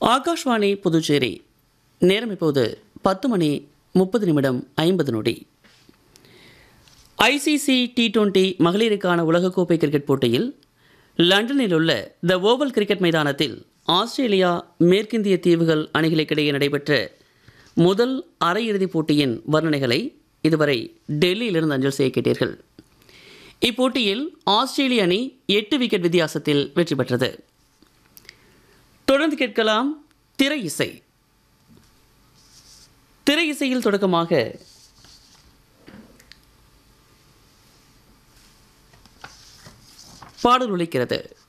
ஆகாஷ்வாணி புதுச்சேரி நேரம் இப்போது பத்து மணி முப்பது நிமிடம் ஐம்பது நொடி ஐசிசி டி டுவெண்டி மகளிருக்கான உலகக்கோப்பை கிரிக்கெட் போட்டியில் லண்டனில் உள்ள த ஓவல் கிரிக்கெட் மைதானத்தில் ஆஸ்திரேலியா மேற்கிந்திய தீவுகள் அணிகளுக்கிடையே நடைபெற்ற முதல் அரையிறுதிப் போட்டியின் வர்ணனைகளை இதுவரை டெல்லியிலிருந்து அஞ்சல் செய்ய கேட்டீர்கள் இப்போட்டியில் ஆஸ்திரேலிய அணி எட்டு விக்கெட் வித்தியாசத்தில் வெற்றி பெற்றது தொடர்ந்து கேட்கலாம் திரை இசை திரை இசையில் தொடக்கமாக பாடல் ஒலிக்கிறது